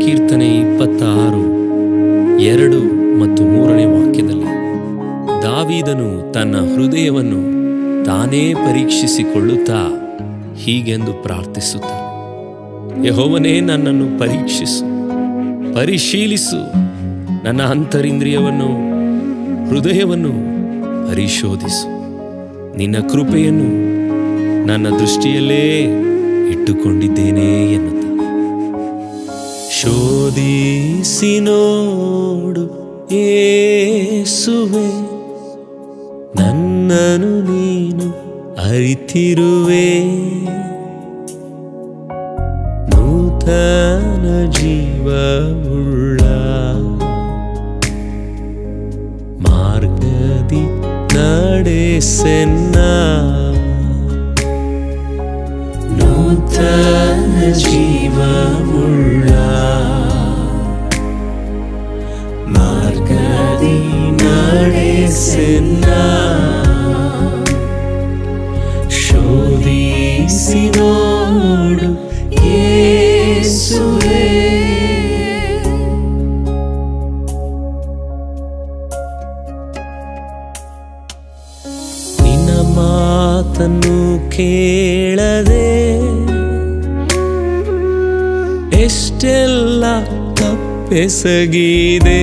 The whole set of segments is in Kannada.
ಕೀರ್ತನೆ ಇಪ್ಪತ್ತಾರು ಎರಡು ಮತ್ತು ಮೂರನೇ ವಾಕ್ಯದಲ್ಲಿ ದಾವೀದನು ತನ್ನ ಹೃದಯವನ್ನು ತಾನೇ ಪರೀಕ್ಷಿಸಿಕೊಳ್ಳುತ್ತಾ ಹೀಗೆಂದು ಪ್ರಾರ್ಥಿಸುತ್ತಾನೆ ಯಹೋವನೇ ನನ್ನನ್ನು ಪರೀಕ್ಷಿಸು ಪರಿಶೀಲಿಸು ನನ್ನ ಅಂತರಿಂದ್ರಿಯವನ್ನು ಹೃದಯವನ್ನು ಪರಿಶೋಧಿಸು ನಿನ್ನ ಕೃಪೆಯನ್ನು ನನ್ನ ದೃಷ್ಟಿಯಲ್ಲೇ ಇಟ್ಟುಕೊಂಡಿದ್ದೇನೆ ಎನ್ನುತ್ತ ಶೋಧಿಸಿ ನೋಡು ಏಸುವೆ ನನ್ನನು ನೀನು ಅರಿತಿರುವೆ ನೂತನ ಜೀವವುಳ್ಳ ಮಾರ್ಗದಿ ನಡೆಸೆನ್ನ ನೂತನ ಜೀವವುಳ್ಳ ಮಾರ್ಗದಿ ನಡೆಸೆನ್ನ ಶೋಧಿಸಿ ನೋಡು ಯೇಸುವೇ ನಿನ್ನ ಮಾತನ್ನು ಕೇಳದೆ ಎಷ್ಟೆಲ್ಲ ತಪ್ಪೆಸಗಿದೆ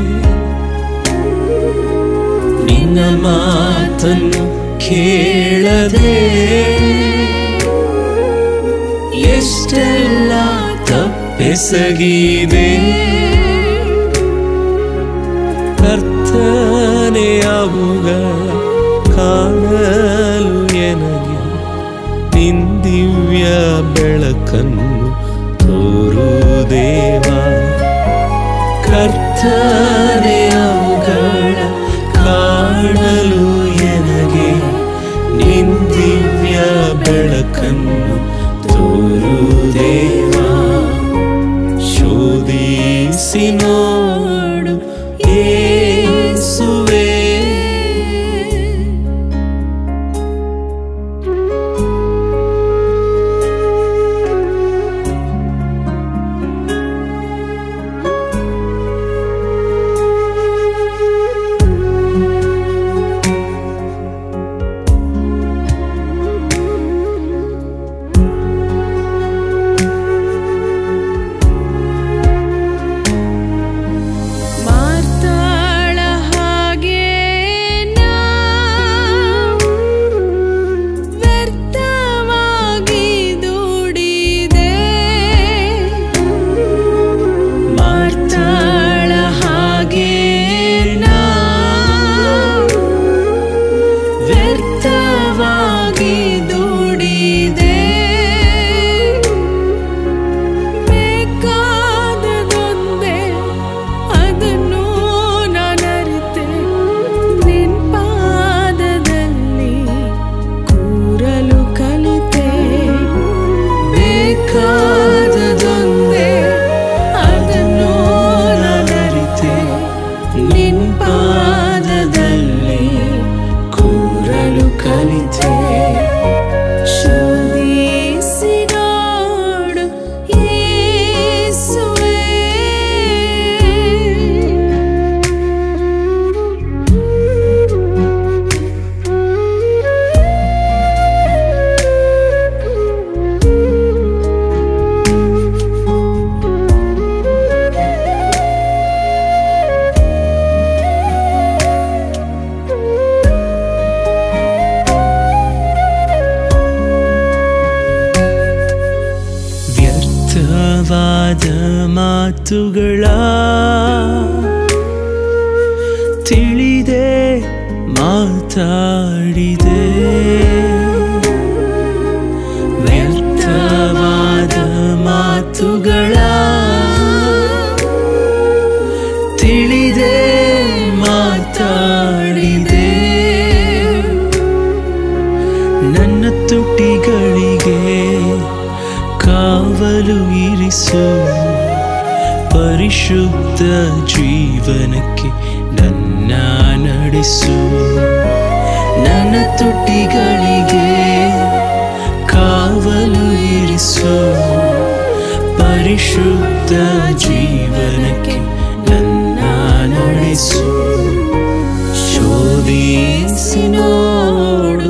ನಿನ್ನ ಮಾತನ್ನು ಕೇಳದೆ ಎಷ್ಟೆಲ್ಲ ತಪ್ಪೆಸಗಿದೆ ಕರ್ತನೆ ಅವುಗಳ ಕಾಣಲು ಎನಗೆ ನಿಂದಿವ್ಯ ಬೆಳಕನ್ನು ತೋರು ದೇವ ಕರ್ತನೆ ಅವುಗಳ ಕಾಣಲು ಎನಗೆ ನಿಂದಿವ್ಯ ಬೆಳಕನ್ನು ತೋರು ದೇವ ಶೋಧಿಸಿ ನೋಡು ಯೇಸುವೇ ಮಾರ್ತಾಳ ಹಾಗೆ ನಾ ವ್ಯರ್ಥವಾಗಿ ದುಡಿದೆ ಮಾರ್ತಾಳ ಹಾಗೆ ನಾ ವ್ಯರ್ಥವಾಗಿ ದುಡಿದೆ ಬೇಕಾದದೊಂದೇ ಅದನ್ನು ನಾನರಿತೆ ನಿನ್ ಪಾದದಲ್ಲಿ ಕೂರಲು ಕಲಿತೆ ಬೇಕಾದದೊಂದೇ ಅದನ್ನು ನಾನರಿತೆ ನಿನ್ ಪಾದದಲ್ಲಿ ಕೂರಲು ಕಲಿತೆ ಶೋಧಿಸಿ ನೋಡು ಯೇಸುವೇ ವ್ಯರ್ಥವಾದ ಮಾತುಗಳ ತಿಳಿದೆ ಮಾತಾಡಿದೆ ವ್ಯರ್ಥವಾದ ಮಾತುಗಳ ತಿಳಿದೆ ಮಾತಾಡಿದೆ ನನ್ನ ತುಟಿಗಳಿಗೆ ಕಾವಲು ಇರಿಸು ಪರಿಶುದ್ಧ ಜೀವನಕ್ಕೆ ನನ್ನ ನಡೆಸು ನನ್ನ ತುಟಿಗಳಿಗೆ ಕಾವಲು ಇರಿಸು ಪರಿಶುದ್ಧ ಜೀವನಕ್ಕೆ ನನ್ನ ನಡೆಸು ಶೋಧಿಸಿ ನೋಡು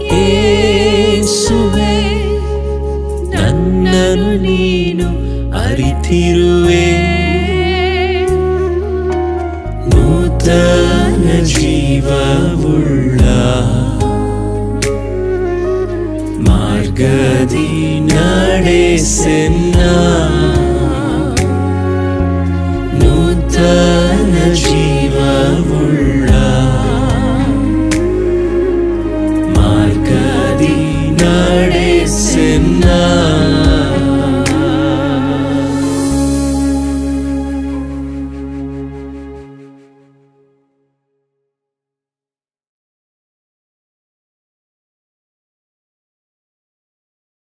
ಏಸುವೆ ನನ್ನನ್ನು ನೀನು ಅರಿತಿರುವೆ ನೂತನ ಜೀವವುಳ್ಳ ಮಾರ್ಗದಿ ನಡೆಸೆನ್ನ